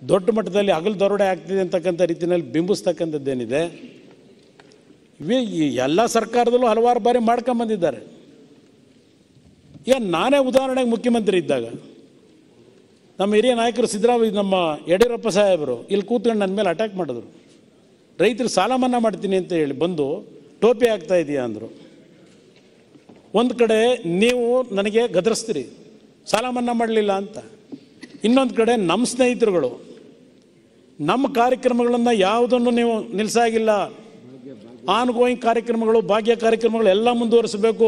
ದೊಡ್ಡ ಮಟ್ಟದಲ್ಲಿ ಹಗಲು ದರೋಡೆ ಆಗ್ತಿದೆ ಅಂತಕ್ಕಂಥ ರೀತಿಯಲ್ಲಿ ಬಿಂಬಿಸ್ತಕ್ಕಂಥದ್ದೇನಿದೆ ಇವೇ ಈ ಎಲ್ಲ ಸರ್ಕಾರದಲ್ಲೂ ಹಲವಾರು ಬಾರಿ ಮಾಡ್ಕೊಂಬಂದಿದ್ದಾರೆ ಈಗ ನಾನೇ ಉದಾಹರಣೆಗೆ ಮುಖ್ಯಮಂತ್ರಿ ಇದ್ದಾಗ ನಮ್ಮ ಹಿರಿಯ ನಾಯಕರು ಸಿದ್ದರಾಮಯ್ಯ ನಮ್ಮ ಯಡಿಯೂರಪ್ಪ ಸಾಹೇಬರು ಇಲ್ಲಿ ಕೂತ್ಕೊಂಡು ನನ್ನ ಮೇಲೆ ಅಟ್ಯಾಕ್ ಮಾಡಿದ್ರು ರೈತರು ಸಾಲ ಮನ್ನಾ ಮಾಡ್ತೀನಿ ಅಂತ ಹೇಳಿ ಬಂದು ಟೋಪಿ ಆಗ್ತಾ ಇದೆಯಾ ಅಂದರು ಒಂದು ಕಡೆ ನೀವು ನನಗೆ ಗದರಿಸ್ತೀರಿ ಸಾಲ ಮನ್ನಾ ಮಾಡಲಿಲ್ಲ ಅಂತ ಇನ್ನೊಂದು ಕಡೆ ನಮ್ಮ ಸ್ನೇಹಿತರುಗಳು ನಮ್ಮ ಕಾರ್ಯಕ್ರಮಗಳನ್ನು ಯಾವುದನ್ನು ನೀವು ನಿಲ್ಲಿಸಾಗಿಲ್ಲ ಆನ್ ಗೋಯಿಂಗ್ ಕಾರ್ಯಕ್ರಮಗಳು ಭಾಗ್ಯ ಕಾರ್ಯಕ್ರಮಗಳು ಎಲ್ಲ ಮುಂದುವರಿಸಬೇಕು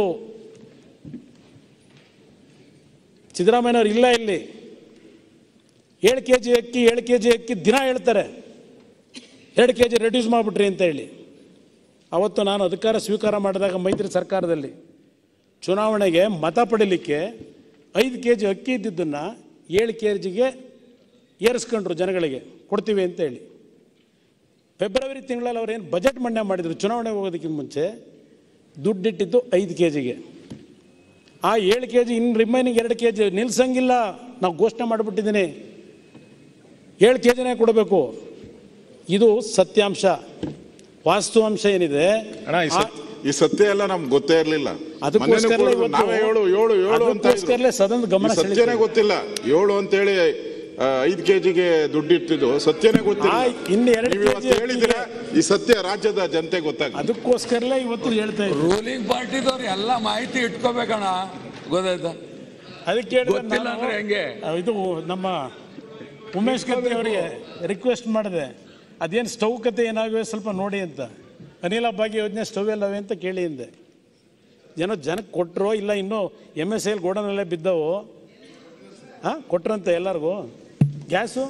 ಸಿದ್ದರಾಮಯ್ಯನವ್ರು ಇಲ್ಲ ಇಲ್ಲಿ ಏಳು ಕೆ ಜಿ ಅಕ್ಕಿ ಏಳು ಕೆ ಜಿ ಅಕ್ಕಿ ದಿನ ಹೇಳ್ತಾರೆ ಎರಡು ಕೆ ಜಿ ರೆಡ್ಯೂಸ್ ಮಾಡಿಬಿಟ್ರಿ ಅಂತ ಹೇಳಿ ಅವತ್ತು ನಾನು ಅಧಿಕಾರ ಸ್ವೀಕಾರ ಮಾಡಿದಾಗ ಮೈತ್ರಿ ಸರ್ಕಾರದಲ್ಲಿ ಚುನಾವಣೆಗೆ ಮತ ಪಡೀಲಿಕ್ಕೆ ಐದು ಕೆ ಜಿ ಅಕ್ಕಿ ಇದ್ದಿದ್ದನ್ನು ಏಳು ಕೆ ಜಿಗೆ ಏರಿಸ್ಕೊಂಡ್ರು ಜನಗಳಿಗೆ ಕೊಡ್ತೀವಿ ಅಂತ ಹೇಳಿ ಫೆಬ್ರವರಿ ತಿಂಗಳಲ್ಲಿ ಅವ್ರೇನು ಬಜೆಟ್ ಮಂಡನೆ ಮಾಡಿದರು ಚುನಾವಣೆಗೆ ಹೋಗೋದಕ್ಕಿಂತ ಮುಂಚೆ ದುಡ್ಡಿಟ್ಟಿದ್ದು ಐದು ಕೆ ಜಿಗೆ ಆ ಏಳು ಕೆ ಜಿ ಇನ್ನು ರಿಮೈನಿಂಗ್ ಎರಡು ಕೆ ಜಿ ನಿಲ್ಸಂಗಿಲ್ಲ ನಾವು ಘೋಷಣೆ ಮಾಡಿಬಿಟ್ಟಿದ್ದೀನಿ ಏಳು ಕೆ ಜಿನೇ ಕೊಡಬೇಕು ಇದು ಸತ್ಯಾಂಶ ವಾಸ್ತವಾಂಶ ಏನಿದೆ ಅಣ್ಣ ಈ ಆ- ಸತ್- ಈ ಸತ್ಯ ಎಲ್ಲ ನಮ್ಗೆ ಗೊತ್ತೇ ಇರ್ಲಿಲ್ಲ ಅದಕ್ಕೋಸ್ಕರ ಮನೆನೂ ಕೂಡ ಇವತ್ತು- ನಾವೇ ಏಳು ಏಳು ಏಳು ಅಂತ ಅದಕ್ಕೋಸ್ಕರಲೇ ಸದನದ ಗಮನ ಈ ಸತ್ಯನೇ ಸೆಳೀತೀವಿ. ಗೊತ್ತಿಲ್ಲ ಏಳು ಅಂತೇಳಿ ಆ, ಐದು ಕೆಜಿಗೆ ದುಡ್ಡು ಇಟ್ಟಿದ್ದು ಸತ್ಯನೇ ಗೊತ್ತಿಲ್ಲ ಆ, ಇನ್ನು ಎರಡು ನೀವು ಇವತ್ತು kg ಹೇಳಿದಿರ ಈ ಸತ್ಯ ರಾಜ್ಯದ ಜನತೆ ಗೊತ್ತಾಗ ಅದಕ್ಕೋಸ್ಕರಲೇ ಇವತ್ತು ಹೇಳ್ತಾ ಇದ್ದೀನಿ ರೂಲಿಂಗ್ ಪಾರ್ಟಿದವ್ರು ಎಲ್ಲ ಮಾಹಿತಿ ಇಟ್ಕೋಬೇಕಣ್ಣ ಗೊತ್ತಾಯ್ತಾ ಅದಕ್ಕೆ ಹೇಳಿದ್ರೆ ಗೊತ್ತಿಲ್ಲ ನಾನು- ಅಂದ್ರೆ ಹೆಂಗೆ? ಆ, ಇದು ನಮ್ಮ ಉಮೇಶ್ ಕತ್ತಿ ಅವರಿಗೆ ರಿಕ್ವೆಸ್ಟ್ ಮಾಡಿದೆ ಅದೇನು ಸ್ಟವ್ ಕತೆ ಏನಾಗಿವೆ ಸ್ವಲ್ಪ ನೋಡಿ ಅಂತ ಅನಿಲ ಭಾಗ್ಯ ಯೋಜನೆ ಸ್ಟವ್ ಎಲ್ಲವೆ ಅಂತ ಕೇಳಿ ಅಂದೆ ಏನೋ ಜನಕ್ಕೆ ಕೊಟ್ಟರು ಇಲ್ಲ ಇನ್ನೂ ಎಮ್ ಎಸ್ ಎಲ್ ಗೋಡನಲ್ಲೇ ಬಿದ್ದವು ಹಾಂ ಕೊಟ್ರಂತೆ ಎಲ್ಲರಿಗೂ ಗ್ಯಾಸು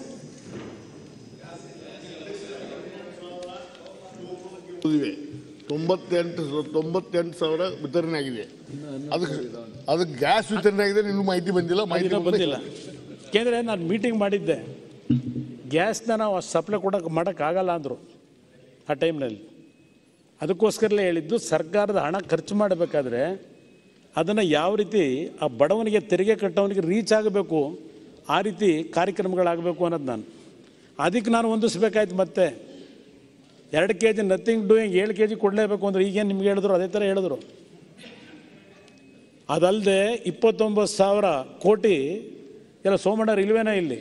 ಇವೆ ತೊಂಬತ್ತೆಂಟು ತೊಂಬತ್ತೆಂಟು ಸಾವಿರ ವಿತರಣೆ ಆಗಿದೆ ಅದಕ್ಕೆ ಅದಕ್ಕೆ ಗ್ಯಾಸ್ ವಿತರಣೆ ಆಗಿದೆ ಇನ್ನೂ ಮಾಹಿತಿ ಬಂದಿಲ್ಲ ಮಾಹಿತಿ ಇನ್ನೂ ಬಂದಿಲ್ಲ ಯಾಕೆಂದರೆ ನಾನು ಮೀಟಿಂಗ್ ಮಾಡಿದ್ದೆ ಗ್ಯಾಸ್ನ ನಾವು ಅಷ್ಟು ಸಪ್ಲೈ ಕೊಡೋಕೆ ಮಾಡೋಕ್ಕಾಗಲ್ಲ ಅಂದರು ಆ ಟೈಮ್ನಲ್ಲಿ ಅದಕ್ಕೋಸ್ಕರಲೇ ಹೇಳಿದ್ದು ಸರ್ಕಾರದ ಹಣ ಖರ್ಚು ಮಾಡಬೇಕಾದ್ರೆ ಅದನ್ನು ಯಾವ ರೀತಿ ಆ ಬಡವನಿಗೆ ತೆರಿಗೆ ಕಟ್ಟೋವನಿಗೆ ರೀಚ್ ಆಗಬೇಕು ಆ ರೀತಿ ಕಾರ್ಯಕ್ರಮಗಳಾಗಬೇಕು ಅನ್ನೋದು ನಾನು ಅದಕ್ಕೆ ನಾನು ಹೊಂದಿಸ್ಬೇಕಾಯ್ತು ಮತ್ತೆ ಎರಡು ಕೆ ಜಿ ನಥಿಂಗ್ ಡೂಯಿಂಗ್ ಏಳು ಕೆ ಜಿ ಕೊಡಲೇಬೇಕು ಅಂದ್ರೆ ಈಗೇನು ನಿಮ್ಗೆ ಹೇಳಿದ್ರು ಅದೇ ಥರ ಹೇಳಿದ್ರು ಅದಲ್ಲದೆ ಇಪ್ಪತ್ತೊಂಬತ್ತು ಸಾವಿರ ಕೋಟಿ ಎಲ್ಲ ಸೋಮಣ್ಣರು ಇಲ್ವೇನೋ ಇಲ್ಲಿ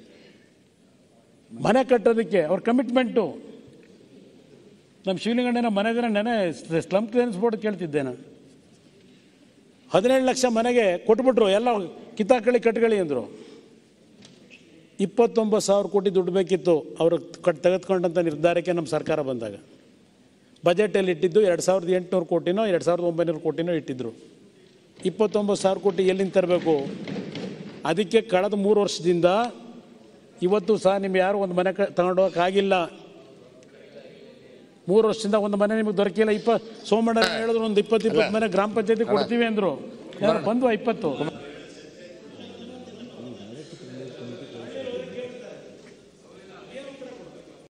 ಮನೆ ಕಟ್ಟೋದಕ್ಕೆ ಅವ್ರ ಕಮಿಟ್ಮೆಂಟು ನಮ್ಮ ಶಿವಲಿಂಗಣ್ಣನ ಮನೆಗರ ನೆನೆ ಸ್ಲಮ್ ಕ್ಲಿಯರೆನ್ಸ್ ಬೋರ್ಡ್ ಕೇಳ್ತಿದ್ದೆ ನಾನು ಹದಿನೇಳು ಲಕ್ಷ ಮನೆಗೆ ಕೊಟ್ಬಿಟ್ರು ಎಲ್ಲ ಕಿತ್ತಾಕಳಿ ಕಟ್ಕೊಳ್ಳಿ ಅಂದರು ಇಪ್ಪತ್ತೊಂಬತ್ತು ಸಾವಿರ ಕೋಟಿ ದುಡ್ಡು ಬೇಕಿತ್ತು ಅವರು ಕಟ್ ತೆಗೆದುಕೊಂಡಂಥ ನಿರ್ಧಾರಕ್ಕೆ ನಮ್ಮ ಸರ್ಕಾರ ಬಂದಾಗ ಬಜೆಟಲ್ಲಿ ಇಟ್ಟಿದ್ದು ಎರಡು ಸಾವಿರದ ಎಂಟುನೂರು ಕೋಟಿನೋ ಎರಡು ಸಾವಿರದ ಒಂಬೈನೂರು ಕೋಟಿನೋ ಇಟ್ಟಿದ್ರು ಇಪ್ಪತ್ತೊಂಬತ್ತು ಸಾವಿರ ಕೋಟಿ ಎಲ್ಲಿಂದ ತರಬೇಕು ಅದಕ್ಕೆ ಕಳೆದ ಮೂರು ವರ್ಷದಿಂದ ಇವತ್ತು ಸಹ ನಿಮ್ಗೆ ಯಾರು ಒಂದು ಮನೆ ಕ ತಗೊಂಡೋಗಕ್ಕಾಗಿಲ್ಲ ಮೂರು ವರ್ಷದಿಂದ ಒಂದು ಮನೆ ನಿಮಗೆ ದೊರಕಿಲ್ಲ ಇಪ್ಪ ಸೋಮಣ್ಣ ಹೇಳಿದ್ರು ಒಂದು ಇಪ್ಪತ್ತು ಇಪ್ಪತ್ತು ಮನೆ ಗ್ರಾಮ ಪಂಚಾಯತಿ ಕೊಡ್ತೀವಿ ಅಂದರು ಯಾರು ಬಂದ್ವಾ ಇಪ್ಪತ್ತು